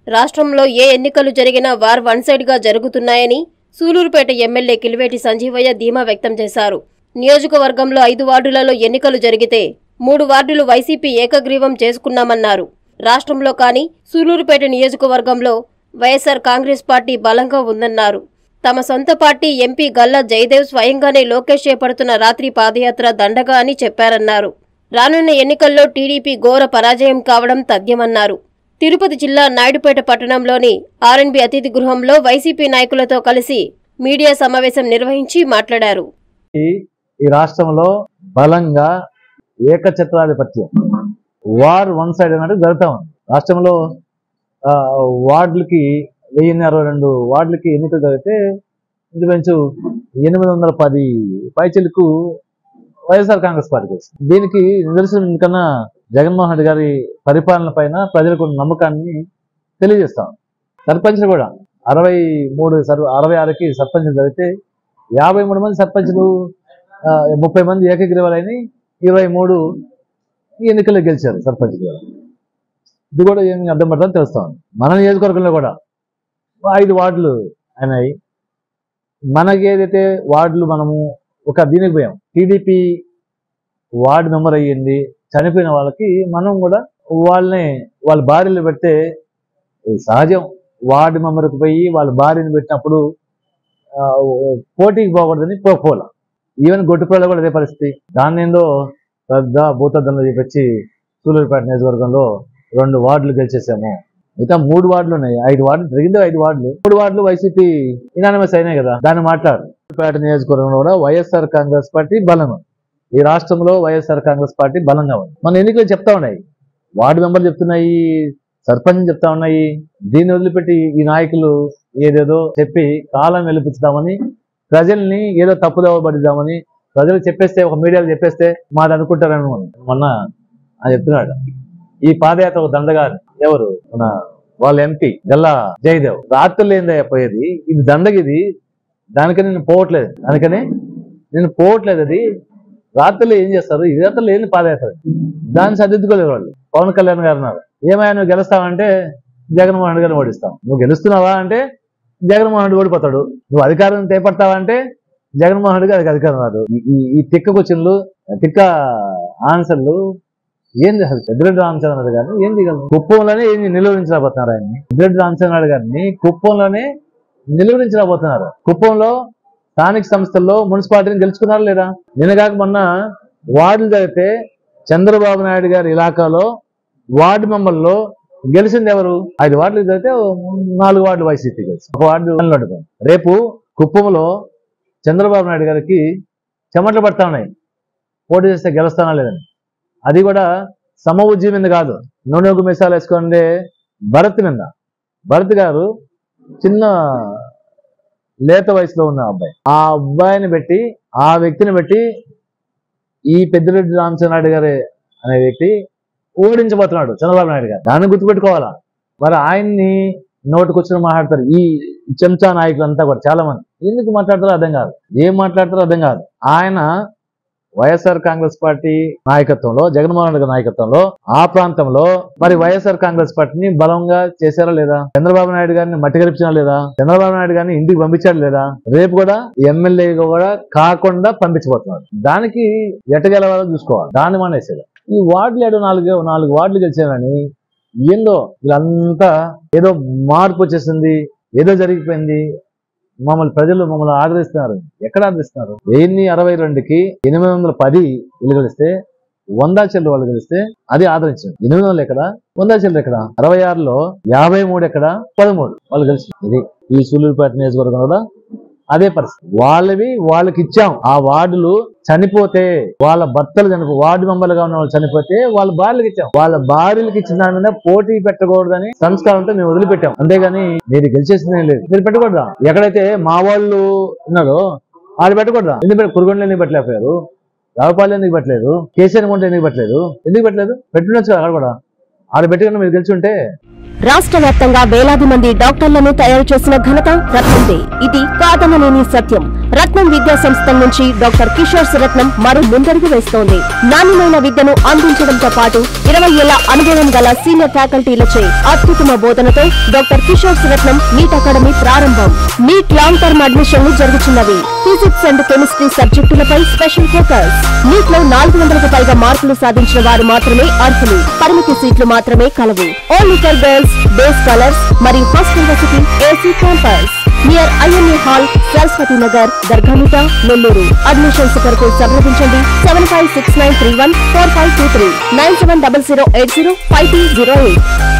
రాష్ట్రంలో ఏ ఎన్నికలు జరిగినా వార్ వన్ సైడ్ గా జరుగుతున్నాయని సూలూరుపేట ఎమ్మెల్యే కిలివేటి సంజీవయ్య ధీమా వ్యక్తం చేశారు నియోజకవర్గంలో ఐదు వార్డులలో ఎన్నికలు జరిగితే మూడు వార్డులు వైసీపీ ఏకగ్రీవం చేసుకున్నామన్నారు రాష్ట్రంలో కానీ సూలూరుపేట నియోజకవర్గంలో వైఎస్సార్ కాంగ్రెస్ పార్టీ బలంగా ఉందన్నారు తమ సొంత పార్టీ ఎంపీ గల్లా జయదేవ్ స్వయంగానే లోకేష్ చేపడుతున్న రాత్రి పాదయాత్ర దండగా అని చెప్పారన్నారు రానున్న ఎన్నికల్లో టీడీపీ ఘోర పరాజయం కావడం తథ్యమన్నారు తిరుపతి జిల్లా నాయుడుపేట పట్టణంలోని ఆర్ఎన్బి అతిథి గృహంలో వైసీపీ నాయకులతో కలిసి మీడియా సమావేశం నిర్వహించి మాట్లాడారు ఈ ఈ రాష్ట్రంలో బలంగా ఏకఛత్రాధిపత్యం వార్ వన్ సైడ్ అన్నట్టు జరుగుతా ఉంది రాష్ట్రంలో ఆ, వార్డులకి వెయ్యి అరవై రెండు వార్డులకి ఎన్నికలు జరిగితే ఇంచుమించు ఎనిమిది వందల పది పైచలకు వైఎస్ఆర్ కాంగ్రెస్ పార్టీకి వచ్చింది దీనికి నిదర్శనం ఎందుకన్నా జగన్మోహన్ రెడ్డి గారి పరిపాలన పైన ప్రజలకు ఉన్న నమ్మకాన్ని తెలియజేస్తాం సర్పంచ్లు కూడా అరవై మూడు సర్ అరవై ఆరుకి సర్పంచ్లు జరిగితే యాభై మూడు మంది సర్పంచ్లు ఆ, ముప్పై మంది ఏకగ్రీవాలని ఇరవై మూడు ఎన్నికల్లో గెలిచారు సర్పంచ్ కూడా ఇది కూడా ఏం అర్థం పడుతుందని తెలుస్తా ఉంది మన నియోజకవర్గంలో కూడా ఐదు వార్డులు అయినాయి మనకి ఏదైతే వార్డులు మనము ఒక దీనికి పోయాం టీడీపీ వార్డు మెంబర్ అయ్యింది చనిపోయిన వాళ్ళకి మనం కూడా వాళ్ళని వాళ్ళ భార్యలు పెడితే ఇది సహజం వార్డు మెంబర్కి పోయి వాళ్ళ భార్యను పెట్టినప్పుడు ఆ, పోటీకి పోకూడదని పోకపోలే ఈవెన్ గొట్టుపల్లిలో కూడా అదే పరిస్థితి దాన్ని ఏందో పెద్ద భూతద్దంలో చూపించి సూలూరుపేట నియోజకవర్గంలో రెండు వార్డులు గెలిచేసాము మిగతా మూడు వార్డులు ఉన్నాయి ఐదు వార్డులు జరిగింది ఐదు వార్డులు మూడు వార్డులు వైసీపీ ఇనానిమస్ అయినాయి కదా దాన్ని మాట్లాడు పేట నియోజకవర్గంలో కూడా వైఎస్ఆర్ కాంగ్రెస్ పార్టీ బలంగా ఉంది. ఈ రాష్ట్రంలో వైఎస్ఆర్ కాంగ్రెస్ పార్టీ బలంగా ఉంది మన ఎన్నికలు చెప్తా ఉన్నాయి వార్డు మెంబర్లు చెప్తున్నాయి సర్పంచ్ చెప్తా ఉన్నాయి దీన్ని వదిలిపెట్టి ఈ నాయకులు ఏదేదో చెప్పి కాలం వెలిపించుదామని ప్రజల్ని ఏదో తప్పుదోవ పడిద్దామని ప్రజలు చెప్పేస్తే ఒక మీడియాలో చెప్పేస్తే మాది అనుకుంటారని మొన్న ఆయన చెప్తున్నాడు ఈ పాదయాత్ర ఒక దండగా ఎవరు మన వాళ్ళ ఎంపీ గల్లా జయదేవ్ రాత్రులు ఏందయ్యా పోయేది ఇది దండగిది దానికని నేను పోవట్లేదు దానికని నేను పోవట్లేదు అది రాత్రులు ఏం చేస్తారు ఈ రాత్రులు ఏంది పాదయాత్ర దాన్ని సర్దిద్దుకోలేరు వాళ్ళు పవన్ కళ్యాణ్ గారు ఉన్నారు ఏమైనా నువ్వు గెలుస్తావంటే జగన్మోహన్ రెడ్డి గారిని ఓడిస్తాం నువ్వు గెలుస్తున్నావా అంటే జగన్మోహన్ రెడ్డి ఓడిపోతాడు నువ్వు అధికారం చేపడతావా అంటే జగన్మోహన్ రెడ్డి గారికి అధికారం రాదు ఈ- ఈ ఈ తిక్క క్వశ్చన్లు తిక్క ఆన్సర్లు ఏంది అసలు పెద్దిరెడ్డి రామచంద్రరావు గారిని ఏం చేయగలరు కుప్పంలోనే ఏం నిలువరించలేకపోతున్నారు ఆయన్ని పెద్దిరెడ్డి రామచంద్రరావు గారిని కుప్పంలోనే నిలువరించలేకపోతున్నారు కుప్పంలో స్థానిక సంస్థల్లో మున్సిపాలిటీని గెలుచుకున్నారు లేదా నిన్న కాక మొన్న వార్డులు జరిగితే చంద్రబాబు నాయుడు గారి ఇలాకాలో వార్డు మెంబర్లో గెలిచింది ఎవరు ఐదు వార్డులు జరిగితే నాలుగు వార్డులు వైసీపీ గెలిచి ఒక వార్డు ఓడిపోయింది. రేపు కుప్పంలో చంద్రబాబు నాయుడు గారికి చెమటలు పడతా ఉన్నాయి పోటీ చేస్తే గెలుస్తానా లేదని అది కూడా సమ ఉద్యమం మీద కాదు నూనె మిసాలు వేసుకుంటే భరత్ మీద భరత్ గారు చిన్న లేత వయసులో ఉన్న అబ్బాయి ఆ అబ్బాయిని పెట్టి ఆ వ్యక్తిని పెట్టి ఈ పెద్దిరెడ్డి రామచంద్రనాయుడు గారి అనే వ్యక్తి ఓడించబోతున్నాడు చంద్రబాబు నాయుడు గారు దాన్ని గుర్తుపెట్టుకోవాలా మరి ఆయన్ని నోటికొచ్చిన మాట్లాడతారు ఈ చెంచా నాయకులంతా కూడా చాలా మంది ఎందుకు మాట్లాడతారో అర్థం కాదు ఏం మాట్లాడతారో అర్థం కాదు ఆయన వైఎస్ఆర్ కాంగ్రెస్ పార్టీ నాయకత్వంలో జగన్మోహన్ రెడ్డి గారి నాయకత్వంలో ఆ ప్రాంతంలో మరి వైఎస్ఆర్ కాంగ్రెస్ పార్టీని బలంగా చేశారా లేదా చంద్రబాబు నాయుడు గారిని మట్టి గరిపించినా లేదా చంద్రబాబు నాయుడు గారిని ఇంటికి పంపించాడు లేదా రేపు కూడా ఎమ్మెల్యేగా కూడా కాకుండా పంపించబోతున్నాడు దానికి ఎట్టగెలవాలో చూసుకోవాలి దాన్ని మానేసేది ఈ వార్డులు ఏడు నాలుగు నాలుగు వార్డులు గెలిచామని ఏందో వీళ్ళంతా ఏదో మార్పు వచ్చేసింది ఏదో జరిగిపోయింది మమ్మల్ని ప్రజలు మమ్మల్ని ఆదరిస్తున్నారు ఎక్కడ ఆదరిస్తున్నారు వెయ్యి అరవై రెండుకి ఎనిమిది వందల పది వీళ్ళు గెలిస్తే వందా చెల్లు వాళ్ళు గెలిస్తే అది ఆదరించింది ఎనిమిది వందలు ఎక్కడ వందా చెల్లు ఎక్కడ అరవై ఆరులో యాభై మూడు ఎక్కడ పదమూడు వాళ్ళు గెలిచి ఇది ఈ సూలూరుపేట నియోజకవర్గం కూడా అదే పరిస్థితి వాళ్ళవి వాళ్ళకి ఇచ్చాం ఆ వార్డులు చనిపోతే వాళ్ళ భర్తలు చనిపో వార్డు మెంబర్లుగా ఉన్న వాళ్ళు చనిపోతే వాళ్ళ భార్యలకు ఇచ్చాం వాళ్ళ భార్యలకు ఇచ్చిన దాని పోటీ పెట్టకూడదని సంస్కారంతో మేము వదిలిపెట్టాం అంతేగాని మీరు గెలిచేసిందే లేదు మీరు పెట్టకూడదా ఎక్కడైతే మా వాళ్ళు ఉన్నారో వాళ్ళు పెట్టకూడదా ఎందుకు పెట్ట కురుగొండలు ఎందుకు పెట్టలేకపోయారు రావుపాలు ఎందుకు పెట్టలేదు కేసీఆర్ కొంటే ఎందుకు పెట్టలేదు ఎందుకు పెట్టలేదు పెట్టుండొచ్చు కదా అక్కడ కూడా ఆడ పెట్టుకుని మీరు గెలిచి ఉంటే రాష్ట్ర వ్యాప్తంగా వేలాది మంది డాక్టర్లను తయారు చేసిన ఘనత రత్నందే ఇది కాదనలేని సత్యం రత్నం విద్యా సంస్థ నుంచి డాక్టర్ కిషోర్ రత్నం మరో ముందడుగు వేస్తోంది నాణ్యమైన విద్యను అందించడంతో పాటు ఇరవై ఏళ్ల అనుభవం గల సీనియర్ ఫ్యాకల్టీలచే అత్యుత్తమ బోధనతో doctor Kishore Ratnam NEET academy ప్రారంభం నీట్ లాంగ్ టర్మ్ అడ్మిషన్లు జరుగుతున్నవి ఫిజిక్స్ అండ్ కెమిస్ట్రీ సబ్జెక్టులపై స్పెషల్ ఫోకస్ నీట్ లో నాలుగు వందలకు పైగా మార్కులు సాధించిన వారు మాత్రమే అర్హులు పరిమితి సీట్లు మాత్రమే కలవు only for girls day scholars మరియు first university AC campus near IMA hall Saraswathi Nagar Dargamitta Nellore admissions కొరకు సంప్రదించండి seven five six nine three one four five two three nine seven double zero eight zero five two zero eight